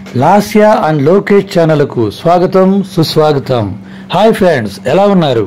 Lasya and Lokesh ఛానల్కు స్వాగతం సుస్వాగతం హాయ్ ఫ్రెండ్స్ ఎలా ఉన్నారు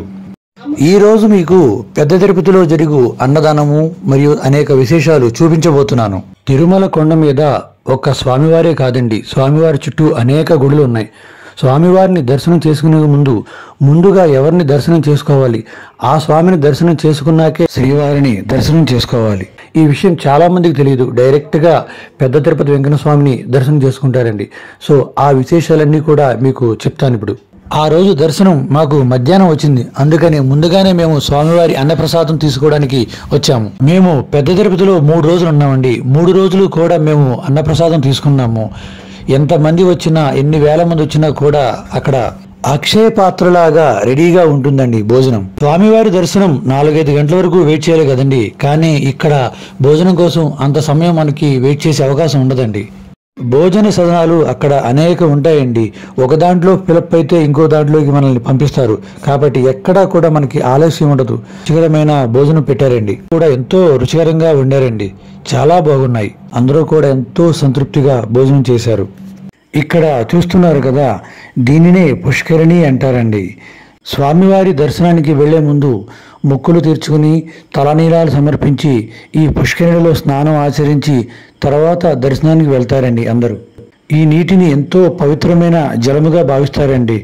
ఈ రోజు మీకు పెద్ద తిరుపతిలో జరుగు అన్నదానము మరియు అనేక విశేషాలు చూపించబోతున్నాను తిరుమల కొండ మీద ఒక్క స్వామివారే కాదండి స్వామివారి చుట్టూ అనేక గుడులు ఉన్నాయి స్వామివారిని దర్శనం చేసుకునే ముందు ముందుగా ఎవరిని దర్శనం చేసుకోవాలి ఆ స్వామిని దర్శనం చేసుకున్నాకే శ్రీవారిని దర్శనం చేసుకోవాలి ఈ విషయం చాలా మందికి తెలియదు డైరెక్ట్ గా పెద్ద తిరుపతి వెంకన్న స్వామిని దర్శనం చేసుకుంటారండి సో ఆ విశేషాలన్నీ కూడా మీకు చెప్తాను ఇప్పుడు ఆ రోజు దర్శనం మాకు మధ్యాహ్నం వచ్చింది అందుకని ముందుగానే మేము స్వామివారి అన్నప్రసాదం తీసుకోవడానికి వచ్చాము మేము పెద్ద తిరుపతిలో మూడు రోజులు ఉన్నామండి మూడు రోజులు కూడా మేము అన్నప్రసాదం తీసుకున్నాము ఎంతమంది వచ్చినా ఎన్ని వేల మంది వచ్చినా కూడా అక్కడ అక్షయ పాత్రలాగా రెడీగా ఉంటుందండి భోజనం స్వామివారి దర్శనం నాలుగైదు గంటల వరకు వెయిట్ చేయాలి కదండి కానీ ఇక్కడ భోజనం కోసం అంత సమయం మనకి వెయిట్ చేసే అవకాశం ఉండదండి భోజన సదనాలు అక్కడ అనేక ఉంటాయండి ఒక దాంట్లో ఫిలప్ అయితే ఇంకో దాంట్లోకి మనల్ని పంపిస్తారు కాబట్టి ఎక్కడా కూడా మనకి ఆలస్యం ఉండదు రుచికరమైన భోజనం పెట్టారండి కూడా ఎంతో రుచికరంగా వండారండి చాలా బాగున్నాయి అందరూ కూడా ఎంతో సంతృప్తిగా భోజనం చేశారు ఇక్కడ చూస్తున్నారు కదా దీనినే పుష్కరిణి అంటారండి స్వామివారి దర్శనానికి వెళ్లే ముందు మొక్కులు తీర్చుకుని తలనీలాలు సమర్పించి ఈ పుష్కరిణిలో స్నానం ఆచరించి తర్వాత దర్శనానికి వెళ్తారండి అందరూ ఈ నీటిని ఎంతో పవిత్రమైన జలముగా భావిస్తారండి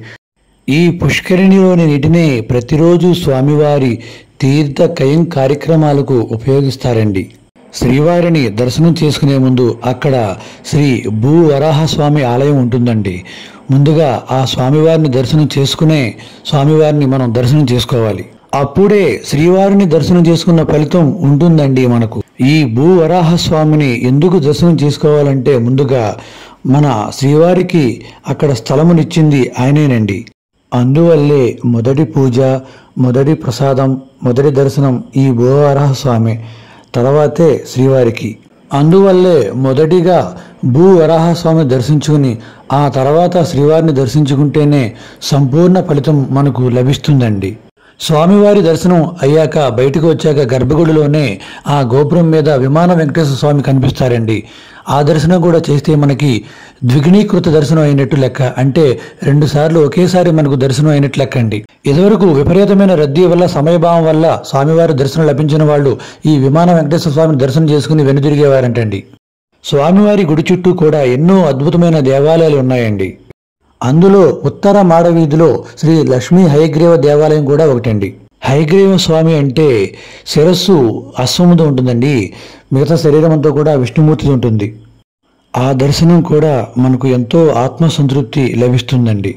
ఈ పుష్కరిణిలోని నీటినే ప్రతిరోజు స్వామివారి తీర్థ కయం కార్యక్రమాలకు ఉపయోగిస్తారండి శ్రీవారిని దర్శనం చేసుకునే ముందు అక్కడ శ్రీ భూ వరాహ స్వామి ఆలయం ఉంటుందండి ముందుగా ఆ స్వామివారిని దర్శనం చేసుకునే స్వామివారిని మనం దర్శనం చేసుకోవాలి అప్పుడే శ్రీవారిని దర్శనం చేసుకున్న ఫలితం ఉంటుందండి మనకు ఈ భూ వరాహ స్వామిని ఎందుకు దర్శనం చేసుకోవాలంటే ముందుగా మన శ్రీవారికి అక్కడ స్థలమునిచ్చింది ఆయనేనండి అందువల్లే మొదటి పూజ మొదటి ప్రసాదం మొదటి దర్శనం ఈ భూవరాహ స్వామి తర్వాతే శ్రీవారికి అందువల్లే మొదటిగా భూ వరాహ స్వామి దర్శించుకుని ఆ తర్వాత శ్రీవారిని దర్శించుకుంటేనే సంపూర్ణ ఫలితం మనకు లభిస్తుందండి స్వామివారి దర్శనం అయ్యాక బయటకు వచ్చాక గర్భగుడిలోనే ఆ గోపురం మీద విమాన వెంకటేశ్వర స్వామి కనిపిస్తారండి ఆ దర్శనం కూడా చేస్తే మనకి ద్విగుణీకృత దర్శనం అయినట్టు లెక్క అంటే రెండు సార్లు ఒకేసారి మనకు దర్శనం అయినట్టు లెక్క అండి ఇదివరకు విపరీతమైన రద్దీ వల్ల సమయభావం వల్ల స్వామివారి దర్శనం లభించిన వాళ్ళు ఈ విమాన వెంకటేశ్వర స్వామిని దర్శనం చేసుకుని వెనుదిరిగేవారంటండి స్వామివారి గుడి చుట్టూ కూడా ఎన్నో అద్భుతమైన దేవాలయాలు ఉన్నాయండి అందులో ఉత్తర మాడవీధిలో శ్రీ లక్ష్మీ హయగ్రీవ దేవాలయం కూడా ఒకటండి హయగ్రీవ స్వామి అంటే శిరస్సు అశ్వముతో ఉంటుందండి మిగతా శరీరం అంతా కూడా విష్ణుమూర్తి ఉంటుంది ఆ దర్శనం కూడా మనకు ఎంతో ఆత్మసంతృప్తి లభిస్తుందండి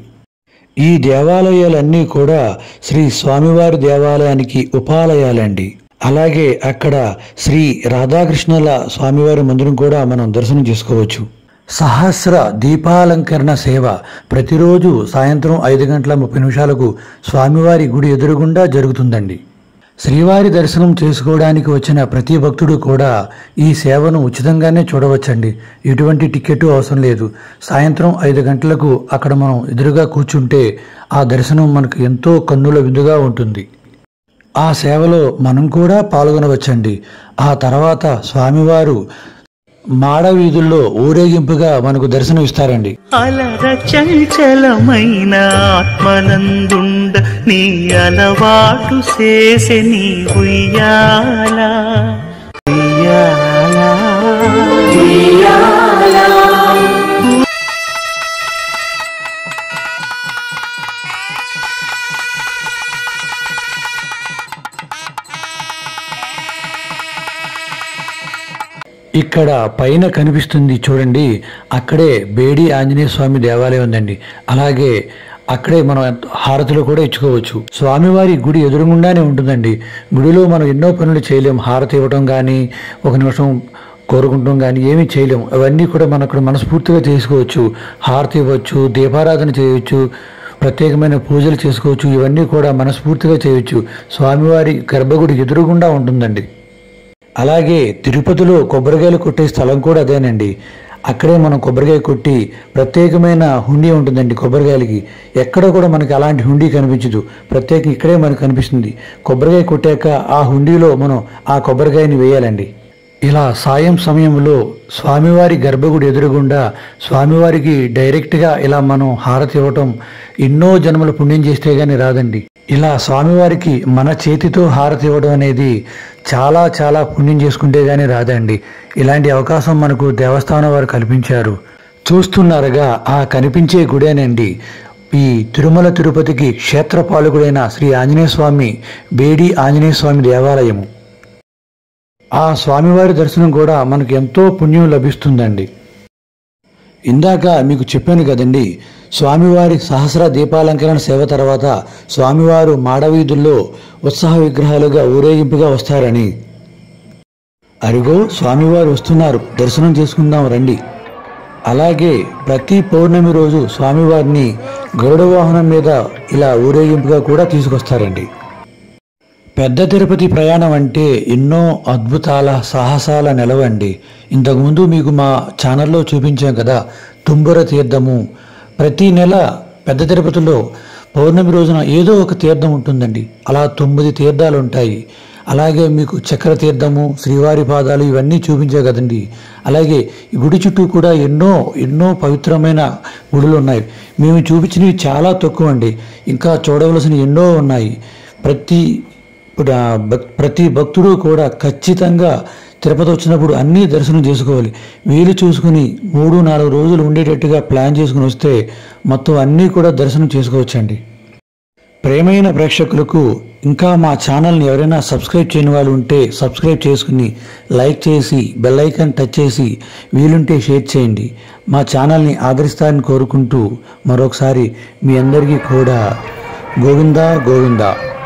ఈ దేవాలయాలన్నీ కూడా శ్రీ స్వామివారి దేవాలయానికి ఉపాలయాలండి అలాగే అక్కడ శ్రీ రాధాకృష్ణుల స్వామివారి మందిరం కూడా మనం దర్శనం చేసుకోవచ్చు సహస్ర దీపాలంకరణ సేవ ప్రతిరోజు సాయంత్రం ఐదు గంటల ముప్పై నిమిషాలకు స్వామివారి గుడి ఎదురుగుండా జరుగుతుందండి శ్రీవారి దర్శనం చేసుకోవడానికి వచ్చిన ప్రతి భక్తుడు కూడా ఈ సేవను ఉచితంగానే చూడవచ్చండి ఎటువంటి టికెట్ అవసరం లేదు సాయంత్రం ఐదు గంటలకు అక్కడ మనం ఎదురుగా కూర్చుంటే ఆ దర్శనం మనకు ఎంతో కన్నుల విందుగా ఉంటుంది ఆ సేవలో మనం కూడా పాల్గొనవచ్చండి ఆ తర్వాత స్వామివారు మాడ వీధుల్లో ఊరేగింపుగా మనకు దర్శనం ఇస్తారండి అలర చంచలమైన ఆత్మనందుండ నీ అలవాటు చేసే నీ ఉయ్యాల ఉయ్యాల ఇక్కడ పైన కనిపిస్తుంది చూడండి అక్కడే బేడి ఆంజనేయ స్వామి దేవాలయం ఉందండి అలాగే అక్కడే మనం హారతులు కూడా ఇచ్చుకోవచ్చు స్వామివారి గుడి ఎదురుగుండానే ఉంటుందండి గుడిలో మనం ఎన్నో పనులు చేయలేం హారతి ఇవ్వడం కానీ ఒక నిమిషం కోరుకుంటాం కానీ ఏమీ చేయలేము అవన్నీ కూడా మనం అక్కడ మనస్ఫూర్తిగా చేసుకోవచ్చు హారతి ఇవ్వచ్చు దీపారాధన చేయవచ్చు ప్రత్యేకమైన పూజలు చేసుకోవచ్చు ఇవన్నీ కూడా మనస్ఫూర్తిగా చేయొచ్చు స్వామివారి గర్భగుడి ఎదురుగుండా ఉంటుందండి అలాగే తిరుపతిలో కొబ్బరికాయలు కొట్టే స్థలం కూడా అదేనండి అక్కడే మనం కొబ్బరికాయ కొట్టి ప్రత్యేకమైన హుండీ ఉంటుందండి కొబ్బరికాయలకి ఎక్కడ కూడా మనకి అలాంటి హుండీ కనిపించదు ప్రత్యేక ఇక్కడే మనకు కనిపిస్తుంది కొబ్బరికాయ కొట్టాక ఆ హుండీలో మనం ఆ కొబ్బరికాయని వేయాలండి ఇలా సాయం సమయంలో స్వామివారి గర్భగుడి ఎదురుగుండా స్వామివారికి డైరెక్ట్గా ఇలా మనం హారతి ఇవ్వటం ఎన్నో జన్మల పుణ్యం చేస్తే గాని రాదండి ఇలా స్వామివారికి మన చేతితో హారతి ఇవ్వడం అనేది చాలా చాలా పుణ్యం చేసుకుంటే గాని రాదండి ఇలాంటి అవకాశం మనకు దేవస్థానం వారు కల్పించారు చూస్తున్నారుగా ఆ కనిపించే గుడేనండి ఈ తిరుమల తిరుపతికి క్షేత్రపాలకుడైన శ్రీ ఆంజనేయ స్వామి బేడి ఆంజనేయ స్వామి దేవాలయము ఆ స్వామివారి దర్శనం కూడా మనకు ఎంతో పుణ్యం లభిస్తుందండి ఇందాక మీకు చెప్పాను కదండి స్వామివారి సహస్ర దీపాలంకరణ సేవ తర్వాత స్వామివారు మాడవీధుల్లో ఉత్సాహ విగ్రహాలుగా ఊరేగింపుగా వస్తారని అరిగో స్వామివారు వస్తున్నారు దర్శనం చేసుకుందాం రండి అలాగే ప్రతి పౌర్ణమి రోజు స్వామివారిని గరుడ వాహనం మీద ఇలా ఊరేగింపుగా కూడా తీసుకొస్తారండి పెద్ద తిరుపతి ప్రయాణం అంటే ఎన్నో అద్భుతాల సాహసాల నిలవండి ఇంతకుముందు మీకు మా ఛానల్లో చూపించాం కదా తుంబుర తీర్థము ప్రతి నెల పెద్ద తిరుపతిలో పౌర్ణమి రోజున ఏదో ఒక తీర్థం ఉంటుందండి అలా తొమ్మిది తీర్థాలు ఉంటాయి అలాగే మీకు చక్ర తీర్థము శ్రీవారి పాదాలు ఇవన్నీ చూపించే కదండి అలాగే ఈ గుడి చుట్టూ కూడా ఎన్నో ఎన్నో పవిత్రమైన గుడులు ఉన్నాయి మేము చూపించినవి చాలా తక్కువ అండి ఇంకా చూడవలసిన ఎన్నో ఉన్నాయి ప్రతి ఇప్పుడు ఆ భక్- ప్రతి భక్తుడు కూడా ఖచ్చితంగా తిరుపతి వచ్చినప్పుడు అన్నీ దర్శనం చేసుకోవాలి వీలు చూసుకుని మూడు నాలుగు రోజులు ఉండేటట్టుగా ప్లాన్ చేసుకుని వస్తే మొత్తం అన్నీ కూడా దర్శనం చేసుకోవచ్చండి ప్రేమైన ప్రేక్షకులకు ఇంకా మా ఛానల్ని ఎవరైనా సబ్స్క్రైబ్ చేయని వాళ్ళు ఉంటే సబ్స్క్రైబ్ చేసుకుని లైక్ చేసి బెల్ ఐకాన్ టచ్ చేసి వీలుంటే షేర్ చేయండి మా ఛానల్ని ఆదరిస్తారని కోరుకుంటూ మరొకసారి మీ అందరికీ కూడా గోవిందా గోవిందా